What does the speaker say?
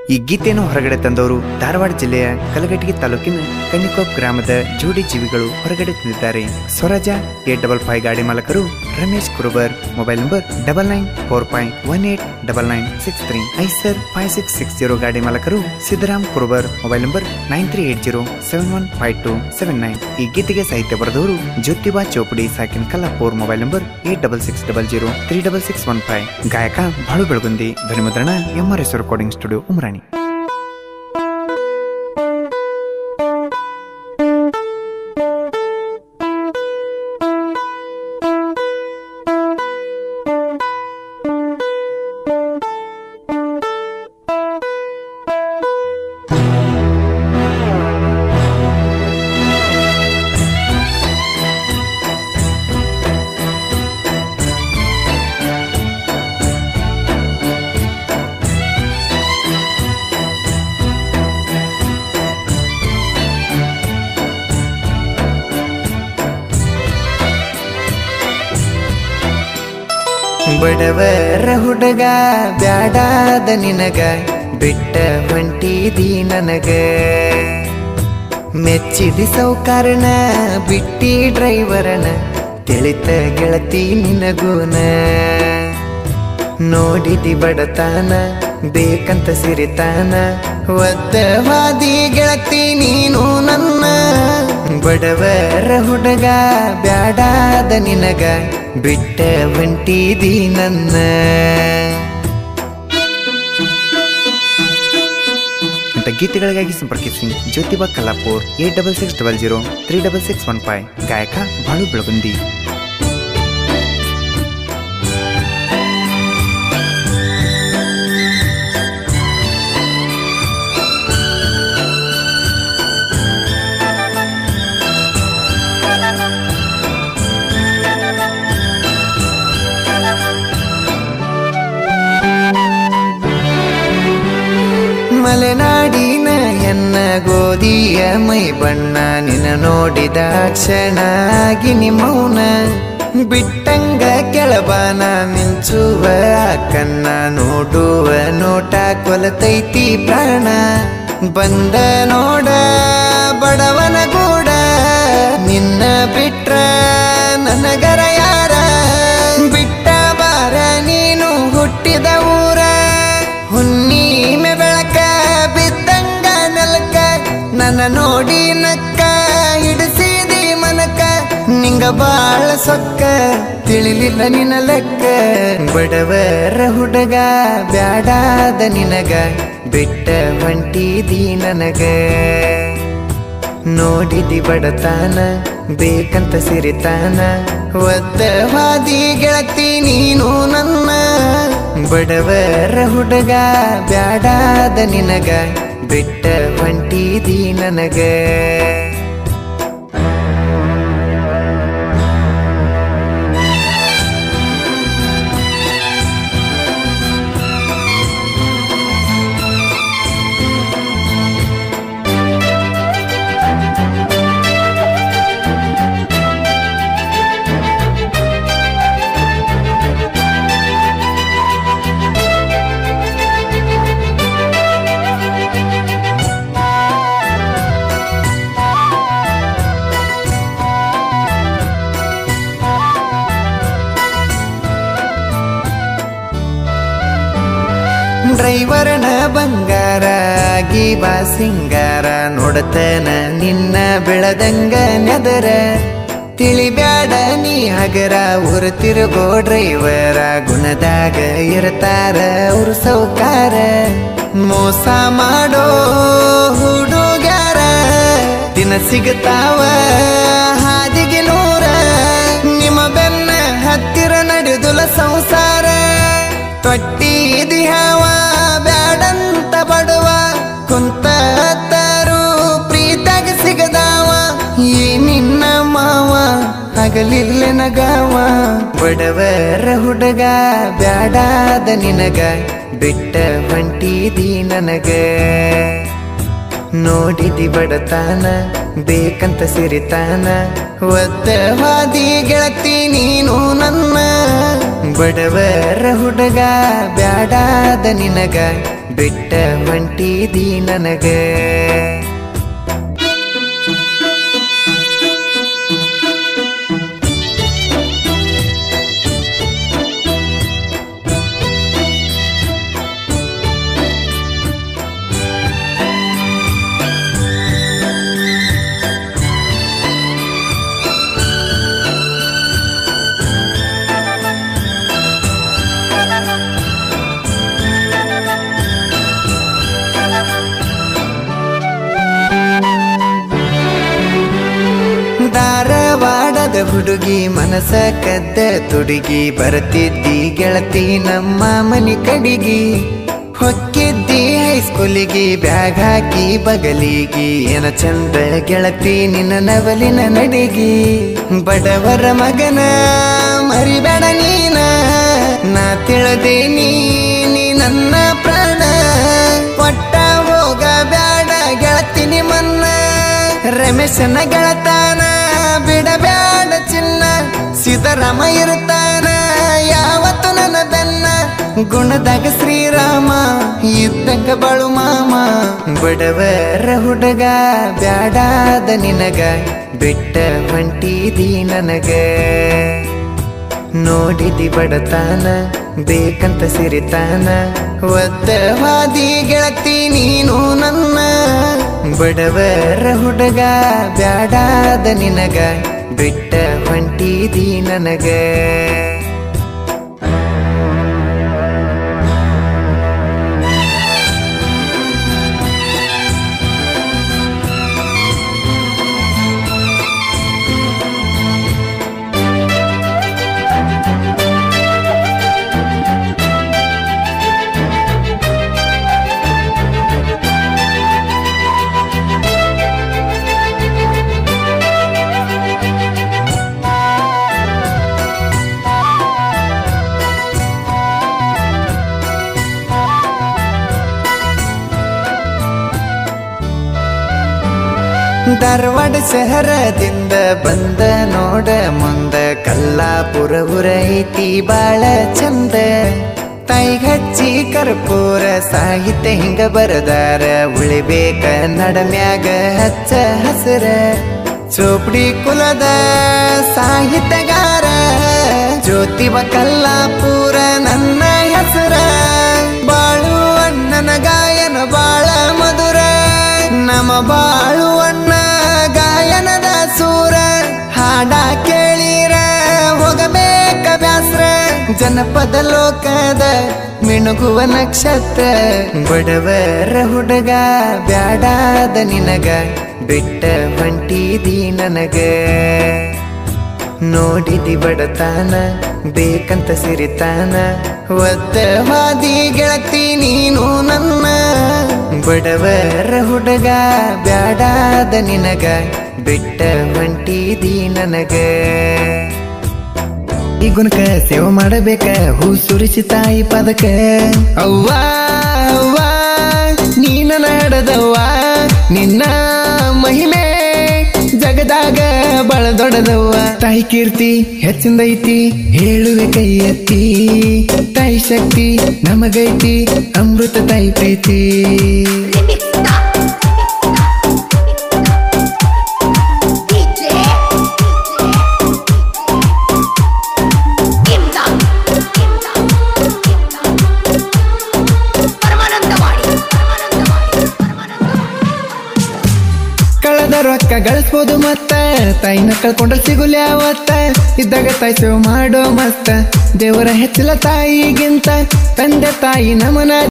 ಈ ಗೀತೆಯನ್ನು ಹೊರಗಡೆ ತಂದವರು ಧಾರವಾಡ ಜಿಲ್ಲೆಯ ಕಲಘಟಗಿ ತಾಲೂಕಿನ ಕನ್ನಿಕೋಪ್ ಗ್ರಾಮದ ಜೋಡಿ ಜೀವಿಗಳು ಹೊರಗಡೆ ತಂದಿದ್ದಾರೆ ಸ್ವರಾಜ ಏಟ್ ಡಬಲ್ ಫೈವ್ ಗಾಡಿ ಮಾಲಕರು Ramesh Kurubar mobile number double nine four five one eight double nine six three ಐಸರ್ ಫೈವ್ ಸಿಕ್ಸ್ ಸಿಕ್ಸ್ ಜೀರೋ ಗಾಡಿ ಮಾಲಕರು Siddaram Kurubar mobile number nine three eight zero seven one five two seven nine ಈ ಗೀತೆಗೆ ಸಾಹಿತ್ಯ ಬರೆದವರು ಜ್ಯೋತಿಬಾ ಚೋಪಡಿ ಸಾಕಿನ್ Kallapur mobile number eight double six double zero three double six one five ಗಾಯಕ ಬಾಳು ಬೆಳಗುಂದಿ ಧ್ವನಿಮುದ್ರಣ M R S recording studio Umrani ಬಡವರ ಹುಡುಗ ಬ್ಯಾಡಾದ ನಿನಗ ಬಿಟ್ಟ ಹೊಂಟಿದಿ ನನಗ ಮೆಚ್ಚಿದಿ ಸೌಕಾರನ ಬಿಟ್ಟಿ ಡ್ರೈವರನ ತಿಳಿತ ಗೆಳತಿ ನಿನಗೂನ ನೋಡಿದಿ ಬಡತಾನ ಬೇಕಂತ ಸಿರಿತಾನ ಒದ್ದವಾದಿ ಗೆಳತಿ ನೀನು ನನ್ನ ಬಡವರ ಹುಡುಗ ಬ್ಯಾಡಾದ ನಿನಗ ಬಿಟ್ಟ ಹೊಂಟಿದಿ ನನ್ನ ಅಂತ ಗೀತೆಗಳಿಗಾಗಿ ಸಂಪರ್ಕಿಸಿ Jyotiba Kallapur eight double six double zero three double six one five ಗಾಯಕ ಬಾಳು ಬೆಳಗುಂದಿ ಮಲೆನಾಡಿನ ಎನ್ನ ಗೋಧಿಯ ಮೈ ಬಣ್ಣ ನಿನ ನೋಡಿದ ಕ್ಷಣಾಗಿನಿ ಮೌನ ಬಿಟ್ಟಂಗ ಕೆಳಬಾನ ಮಿಂಚುವ ಕನ್ನ ನೋಡುವ ನೋಟ ಕೊಲತೈತಿ ಪ್ರಾಣ ಬಂದ ನೋಡ ಬಡವನ ಗೂಡ ನಿನ್ನ ಬಿಟ್ರ ನನಗರ ಯಾರ ಬಿಟ್ಟ ಬಾರ ನೀನು ಹುಟ್ಟಿದ ಊರ ಹುಣ್ಣಿಮೆ ಬೆಳಕ ಬಿದ್ದಂಗ ನೆಲಕ ನನ್ನ ನೋಡಿ ನಕ್ಕ ಹಿಡಿಸಿದಿ ಮನಕ ನಿಂಗ ಬಾಳ ಸೊಕ್ಕ ತಿಳಿಲಿಲ್ಲ ನಿನ್ನ ಲೆಕ್ಕ ಬಡವರ ಹುಡುಗ ಬ್ಯಾಡಾದ ನಿನಗ ಬಿಟ್ಟ ಹೊಂಟಿದಿ ನನಗ ನೋಡಿದಿ ಬಡತಾನ ಬೇಕಂತ ಸಿರಿತಾನ ಒದ್ದವಾದಿ ಗೆಳತಿ ನೀನು ನನ್ನ ಬಡವರ ಹುಡುಗ ಬ್ಯಾಡಾದ ನಿನಗ ಬಿಟ್ಟ ಹೊಂಟಿದಿ ನನಗ ಡ್ರೈವರ್ನ ಬಂಗಾರ ಗೀಬಾ ಸಿಂಗಾರ ನೋಡತನ ನಿನ್ನ ಬೆಳದಂಗ ನೆದರ ತಿಳಿಬ್ಯಾಡ ನೀ ಹಗರ ಊರು ತಿರುಗೋ ಡ್ರೈವರ ಗುಣದಾಗ ಇರ್ತಾರ ಅವ್ರು ಸೌಕಾರ ಮೋಸ ಮಾಡೋ ಹುಡುಗ್ಯಾರ ದಿನ ಸಿಗತಾವ ಹಾದಿಗೆ ನೂರ ನಿಮ್ಮ ಬೆನ್ನ ಹತ್ತಿರ ನಡೆದುಲ ಸಂಸಾರ ತೊಟ್ಟಿ ದಿಹಾವ ಬ್ಯಾಡಂತ ಬಡವ ಕುಂತ ಹತ್ತಾರು ಪ್ರೀತಾಗ ಸಿಗದಾವ ಈ ನಿನ್ನ ಮಾವ ಹಗಲಿಲ್ಲ ನಗಾವ ಬಡವರ ಹುಡುಗ ಬ್ಯಾಡಾದ ನಿನಗ ಬಿಟ್ಟ ಹೊಂಟಿದಿ ನನಗ ನೋಡಿದಿ ಬಡತಾನ ಬೇಕಂತ ಸಿರಿತಾನ ಒದ್ದವಾದಿ ಗೆಳತಿ ನೀನು ನನ್ನ ಬಡವರ ಹುಡುಗ ಬ್ಯಾಡಾದ ನಿನಗ ಬಿಟ್ಟ ಹೊಂಟಿದಿ ನನಗ ಧಾರವಾಡದ ಹುಡುಗಿ ಮನಸ ಕದ್ದ ತುಡುಗಿ ಬರತಿದ್ದಿ ಗೆಳತಿ ನಮ್ಮ ಮನಿ ಕಡಿಗಿ ಹೊಕ್ಕಿದ್ದಿ ಹೈಸ್ಕೂಲಿಗೆ ಬ್ಯಾಗ್ ಹಾಕಿ ಬಗಲಿಗಿ ಏನ ಚಂದ ಗೆಳತಿ ನಿನ್ನ ನವಲಿನ ನಡಿಗಿ ಬಡವರ ಮಗನ ಮರಿಬೇಡ ನೀನ ನಾ ತಿಳದೆ ನೀ ನೀ ನನ್ನ ಪ್ರಾಣ ಕೊಟ್ಟ ಹೋಗ ಬ್ಯಾಡ ಗೆಳತಿ ನಿಮ್ಮನ್ನ ರಮೇಶನ ಗೆಳತಾನ ಬಿಡಬ್ಯಾಡ ಚಿನ್ನ ಸಿದ್ದರಾಮ ಇರ್ತಾನ ಯಾವತ್ತು ನನ್ನ ಬೆನ್ನ ಗುಣದಾಗ ಶ್ರೀರಾಮ ಇದ್ದಂಗ ಬಾಳು ಮಾಮ ಬಡವರ ಹುಡುಗ ಬ್ಯಾಡಾದ ನಿನಗ ಬಿಟ್ಟ ಹೊಂಟಿದಿ ನನಗ ನೋಡಿದಿ ಬಡತಾನ ಬೇಕಂತ ಸಿರಿತಾನ ಒದ್ದವಾದಿ ಗೆಳತಿ ನೀನು ನನ್ನ ಬಡವರ ಹುಡುಗ ಬ್ಯಾಡಾದ ನಿನಗ ಬಿಟ್ಟ ಹೊಂಟಿದಿ ನನಗ ಧಾರವಾಡ ಶಹರದಿಂದ ಬಂದ ನೋಡ ಮುಂದ ಕಲ್ಲಾಪುರ ಊರೈತಿ ಬಾಳ ಚಂದ ತಾಯಿಗ್ ಹಚ್ಚಿ ಕರ್ಪೂರ ಸಾಹಿತ್ಯ ಹಿಂಗ ಬರದಾರ ಉಳಿಬೇಕ ನಡಮ್ಯಾಗ ಹಚ್ಚ ಹಸರ ಚೋಪಡಿ ಕುಲದ ಸಾಹಿತ್ಯಗಾರ ಜ್ಯೋತಿವ ಕಲ್ಲಾಪುರ ನನ್ನ ಹೆಸರ ಬಾಳು ಅಣ್ಣನ ಗಾಯನ ಬಾಳ ಮಧುರ ನಮ ಬಾಳು ಅಣ್ಣ ಗಾಯನದ ಸೂರ ಹಾಡ ಕೇಳಿರ ಹೋಗಬೇಕ ಬ್ಯಾಸ್ರ ಜನಪದ ಲೋಕದ ಮಿಣುಗುವ ನಕ್ಷತ್ರ ಬಡವರ ಹುಡುಗ ಬ್ಯಾಡಾದ ನಿನಗ ಬಿಟ್ಟ ಹೊಂಟಿದಿ ನನಗ ನೋಡಿದಿ ಬಡತಾನ ಬೇಕಂತ ಸಿರಿತಾನ ಒದ್ದವಾದಿ ಗೆಳತಿ ನೀನು ನನ್ನ ಬಡವರ ಹುಡುಗ ಬ್ಯಾಡಾದ ನಿನಗ ಬಿಟ್ಟ ಹೊಂಟಿದಿ ನನಗ ಈ ಗುಣಕ ಸೇವೆ ಮಾಡಬೇಕ ಹೂ ಸುರಿಸಿ ತಾಯಿ ಪದಕ ಅವ್ವ ಅವ್ವ ನೀನ ನಡದವ್ವ ನಿನ್ನ ಮಹಿಮೆ ಜಗದಾಗ ಬಳ ದೊಡ್ಡದವ್ವ ತಾಯಿ ಕೀರ್ತಿ ಹೆಚ್ಚಿಂದೈತಿ ಹೇಳುವೆ ಕೈ ಎತ್ತಿ ತಾಯಿ ಶಕ್ತಿ ನಮಗೈತಿ ಅಮೃತ ತಾಯಿ ಪ್ರೀತಿ DJ Imda Imda Paramanandawadi Paramanandawadi Paramanandawadi ಕಳೆದ ರೊಕ್ಕ ಗಳಿಸ್ಬೋದು ಮತ್ತ ತಾಯಿನ ಕಳ್ಕೊಂಡ್ರೆ ಸಿಗುಲೆ ಅವತ್ತ ಇದ್ದಾಗ ತಾಯಿ ಸೇವೆ ಮಾಡೋ ಮಸ್ತ ದೇವರ ಹೆಚ್ಚಿಲ ತಾಯಿಗಿಂತ ತಂದೆ ತಾಯಿ ನಮನ